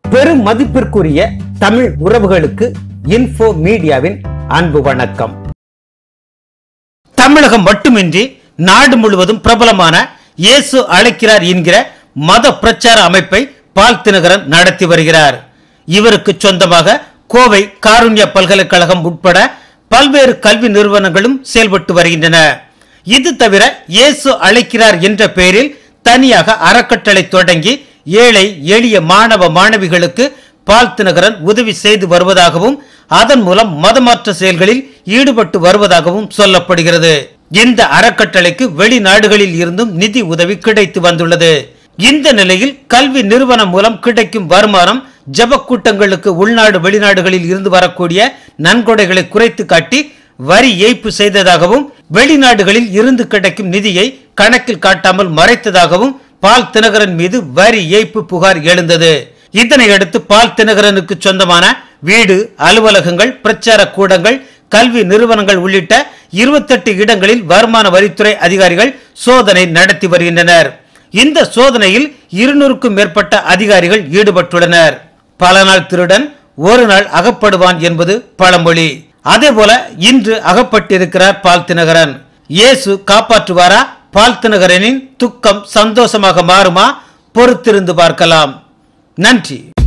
பெரும் மதிப்பிற்குரிய தமிழ் உறவுகளுக்கு இன்ஃபோ மீடியாவின் அன்பு வணக்கம் தமிழகம் மட்டுமின்றி நாடு முழுவதும் பிரபலமான இயேசு அழைக்கிறார் என்கிற மத பிரச்சார அமைப்பை பால் தினகரன் நடத்தி வருகிறார் இவருக்கு சொந்தமாக கோவை காருண்ய பல்கலைக்கழகம் உட்பட பல்வேறு கல்வி நிறுவனங்களும் செயல்பட்டு வருகின்றன இது தவிர இயேசு அழைக்கிறார் என்ற பெயரில் தனியாக அறக்கட்டளை தொடங்கி ஏழை எளிய மாணவ மாணவிகளுக்கு பால் தினகரன் உதவி செய்து வருவதாகவும் அதன் மூலம் மதமாற்ற செயல்களில் ஈடுபட்டு வருவதாகவும் சொல்லப்படுகிறது இந்த அறக்கட்டளைக்கு வெளிநாடுகளில் இருந்தும் நிதி உதவி கிடைத்து வந்துள்ளது இந்த நிலையில் கல்வி நிறுவனம் மூலம் கிடைக்கும் வருமானம் ஜப கூட்டங்களுக்கு உள்நாடு வெளிநாடுகளில் இருந்து வரக்கூடிய நன்கொடைகளை குறைத்து காட்டி வரி ஏய்ப்பு செய்ததாகவும் வெளிநாடுகளில் இருந்து கிடைக்கும் நிதியை கணக்கில் காட்டாமல் மறைத்ததாகவும் பால் தினகரன் மீது வரி ஏய்ப்பு புகார் எழுந்தது இதனையடுத்து பால் தினகரனுக்கு சொந்தமான வீடு அலுவலகங்கள் பிரச்சார கூடங்கள் கல்வி நிறுவனங்கள் உள்ளிட்ட இருபத்தெட்டு இடங்களில் வருமான வரித்துறை அதிகாரிகள் சோதனை நடத்தி வருகின்றனர் இந்த சோதனையில் இருநூறுக்கும் மேற்பட்ட அதிகாரிகள் ஈடுபட்டுள்ளனர் பல நாள் திருடன் ஒரு நாள் அகப்படுவான் என்பது பழமொழி அதேபோல இன்று அகப்பட்டிருக்கிறார் பால் தினகரன் இயேசு காப்பாற்றுவாரா பால் தினகரனின் துக்கம் சந்தோஷமாக மாறுமா பொறுத்திருந்து பார்க்கலாம் நன்றி